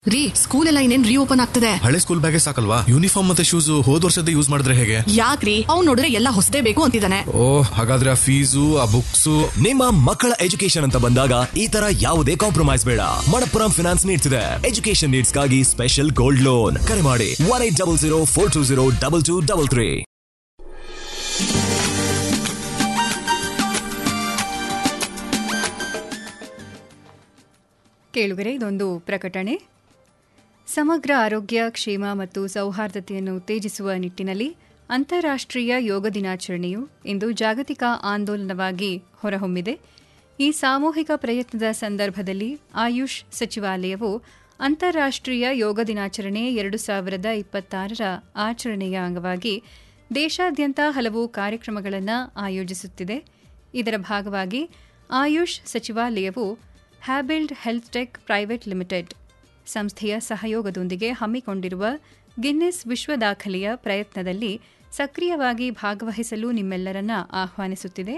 ರೀ ಸ್ಕೂಲ್ ಎಲ್ಲ ಇನ್ನೇನ್ ರೀಓಪನ್ ಆಗ್ತದೆ ಹಳೆ ಸ್ಕೂಲ್ ಬ್ಯಾಗೆ ಸಾಕಲ್ವಾ ಯೂನಿಫಾರ್ಮ್ ಮತ್ತೆ ಶೂಸ್ ಹೋದ್ ವರ್ಷದ ಯೂಸ್ ಮಾಡಿದ್ರೆ ಹೇಗೆ ಯಾಕ್ರಿ ಅವ್ನ್ ನೋಡಿದ್ರೆ ಎಲ್ಲ ಹೊಸದೇ ಬೇಕು ಅಂತಿದ್ದಾನೆ ಓ ಹಾಗಾದ್ರೆ ಆ ಫೀಸು ಆ ಬುಕ್ಸು ನಿಮ್ಮ ಮಕ್ಕಳ ಎಜುಕೇಶನ್ ಅಂತ ಬಂದಾಗ ಈ ತರ ಯಾವುದೇ ಕಾಂಪ್ರಮೈಸ್ ಬೇಡ ಮಣಪ್ಪುರಂ ಫಿನಾನ್ಸ್ ನೀಡ್ತಿದೆ ಎಜುಕೇಶನ್ ನೀಡ್ಸ್ಗಾಗಿ ಸ್ಪೆಷಲ್ ಗೋಲ್ಡ್ ಲೋನ್ ಕರೆ ಮಾಡಿ one eight double zero four two zero double two double three ಕೇಳುಗರೆ ಇದೊಂದು ಪ್ರಕಟಣೆ ಸಮಗ್ರ ಆರೋಗ್ಯ ಕ್ಷೇಮ ಮತ್ತು ಸೌಹಾರ್ದತೆಯನ್ನು ಉತ್ತೇಜಿಸುವ ನಿಟ್ಟಿನಲ್ಲಿ ಅಂತಾರಾಷ್ಟ್ರೀಯ ಯೋಗ ದಿನಾಚರಣೆಯು ಇಂದು ಜಾಗತಿಕ ಆಂದೋಲನವಾಗಿ ಹೊರಹೊಮ್ಮಿದೆ ಈ ಸಾಮೂಹಿಕ ಪ್ರಯತ್ನದ ಸಂದರ್ಭದಲ್ಲಿ ಆಯುಷ್ ಸಚಿವಾಲಯವು ಅಂತಾರಾಷ್ಟ್ರೀಯ ಯೋಗ ದಿನಾಚರಣೆ ಎರಡು ಸಾವಿರದ ಇಪ್ಪತ್ತಾರರ ಆಚರಣೆಯ ಅಂಗವಾಗಿ ದೇಶಾದ್ಯಂತ ಹಲವು ಕಾರ್ಯಕ್ರಮಗಳನ್ನು ಆಯೋಜಿಸುತ್ತಿದೆ ಇದರ ಭಾಗವಾಗಿ ಆಯುಷ್ ಸಚಿವಾಲಯವು Habuild health tech private limited ಸಂಸ್ಥೆಯ ಸಹಯೋಗದೊಂದಿಗೆ ಹಮ್ಮಿಕೊಂಡಿರುವ ಗಿನ್ನೆಸ್ ವಿಶ್ವ ದಾಖಲೆಯ ಪ್ರಯತ್ನದಲ್ಲಿ ಸಕ್ರಿಯವಾಗಿ ಭಾಗವಹಿಸಲು ನಿಮ್ಮೆಲ್ಲರನ್ನ ಆಹ್ವಾನಿಸುತ್ತಿದೆ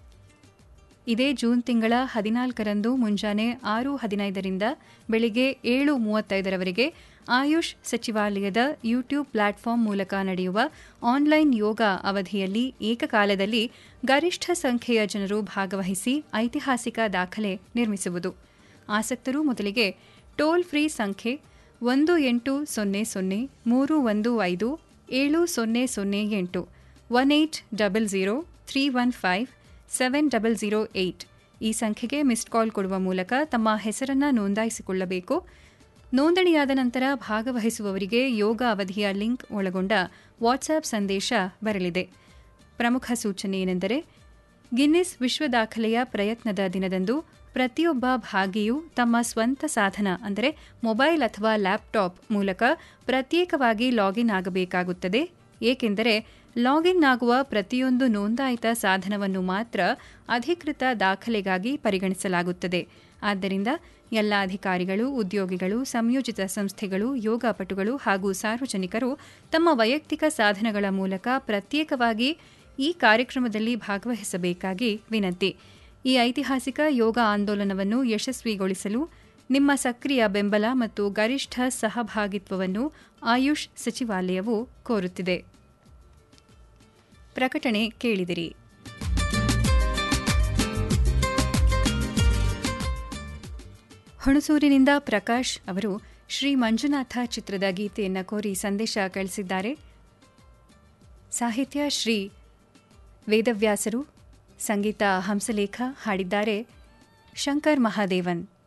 ಇದೇ ಜೂನ್ ತಿಂಗಳ ಹದಿನಾಲ್ಕರಂದು ಮುಂಜಾನೆ ಆರು ಹದಿನೈದರಿಂದ ಬೆಳಿಗ್ಗೆ ಏಳು ಮೂವತ್ತೈದರವರೆಗೆ ಆಯುಷ್ ಸಚಿವಾಲಯದ ಯೂಟ್ಯೂಬ್ ಪ್ಲಾಟ್ಫಾರ್ಮ್ ಮೂಲಕ ನಡೆಯುವ ಆನ್ಲೈನ್ ಯೋಗ ಅವಧಿಯಲ್ಲಿ ಏಕಕಾಲದಲ್ಲಿ ಗರಿಷ್ಠ ಸಂಖ್ಯೆಯ ಜನರು ಭಾಗವಹಿಸಿ ಐತಿಹಾಸಿಕ ದಾಖಲೆ ನಿರ್ಮಿಸುವುದು ಆಸಕ್ತರು ಮೊದಲಿಗೆ ಟೋಲ್ ಫ್ರೀ ಸಂಖ್ಯೆ ಒಂದು ಎಂಟು ಸೊನ್ನೆ ಸೊನ್ನೆ ಮೂರು ಒಂದು ಐದು ಏಳು ಸೊನ್ನೆ ಸೊನ್ನೆ ಎಂಟು one eight double zero three one five seven double zero eight ಈ ಸಂಖ್ಯೆಗೆ ಮಿಸ್ಡ್ ಕಾಲ್ ಕೊಡುವ ಮೂಲಕ ತಮ್ಮ ಹೆಸರನ್ನು ನೋಂದಾಯಿಸಿಕೊಳ್ಳಬೇಕು ನೋಂದಣಿಯಾದ ನಂತರ ಭಾಗವಹಿಸುವವರಿಗೆ ಯೋಗ ಅವಧಿಯ ಲಿಂಕ್ ಒಳಗೊಂಡ ವಾಟ್ಸ್ಆಪ್ ಸಂದೇಶ ಬರಲಿದೆ ಪ್ರಮುಖ ಸೂಚನೆ ಏನೆಂದರೆ ಗಿನ್ನಿಸ್ ವಿಶ್ವ ದಾಖಲೆಯ ಪ್ರಯತ್ನದ ದಿನದಂದು ಪ್ರತಿಯೊಬ್ಬ ಭಾಗಿಯು ತಮ್ಮ ಸ್ವಂತ ಸಾಧನ ಅಂದರೆ ಮೊಬೈಲ್ ಅಥವಾ ಲ್ಯಾಪ್ಟಾಪ್ ಮೂಲಕ ಪ್ರತ್ಯೇಕವಾಗಿ ಲಾಗಿನ್ ಆಗಬೇಕಾಗುತ್ತದೆ ಏಕೆಂದರೆ ಲಾಗಿನ್ ಆಗುವ ಪ್ರತಿಯೊಂದು ನೋಂದಾಯಿತ ಸಾಧನವನ್ನು ಮಾತ್ರ ಅಧಿಕೃತ ದಾಖಲೆಗಾಗಿ ಪರಿಗಣಿಸಲಾಗುತ್ತದೆ ಆದ್ದರಿಂದ ಎಲ್ಲ ಅಧಿಕಾರಿಗಳು ಉದ್ಯೋಗಿಗಳು ಸಂಯೋಜಿತ ಸಂಸ್ಥೆಗಳು ಯೋಗಪಟುಗಳು ಹಾಗೂ ಸಾರ್ವಜನಿಕರು ತಮ್ಮ ವೈಯಕ್ತಿಕ ಸಾಧನಗಳ ಮೂಲಕ ಪ್ರತ್ಯೇಕವಾಗಿ ಈ ಕಾರ್ಯಕ್ರಮದಲ್ಲಿ ಭಾಗವಹಿಸಬೇಕಾಗಿ ವಿನಂತಿ ಈ ಐತಿಹಾಸಿಕ ಯೋಗ ಆಂದೋಲನವನ್ನು ಯಶಸ್ವಿಗೊಳಿಸಲು ನಿಮ್ಮ ಸಕ್ರಿಯ ಬೆಂಬಲ ಮತ್ತು ಗರಿಷ್ಠ ಸಹಭಾಗಿತ್ವವನ್ನು ಆಯುಷ್ ಸಚಿವಾಲಯವು ಕೋರುತ್ತಿದೆ ಪ್ರಕಟಣೆ ಕೇಳಿದಿರಿ ಹುಣಸೂರಿನಿಂದ ಪ್ರಕಾಶ್ ಅವರು ಶ್ರೀ ಮಂಜುನಾಥ ಚಿತ್ರದ ಗೀತೆಯನ್ನು ಕೋರಿ ಸಂದೇಶ ಕಳಿಸಿದ್ದಾರೆ ಸಾಹಿತ್ಯ ಶ್ರೀ ವೇದವ್ಯಾಸರು ಸಂಗೀತ ಹಂಸಲೇಖ ಹಾಡಿದ್ದಾರೆ ಶಂಕರ್ ಮಹಾದೇವನ್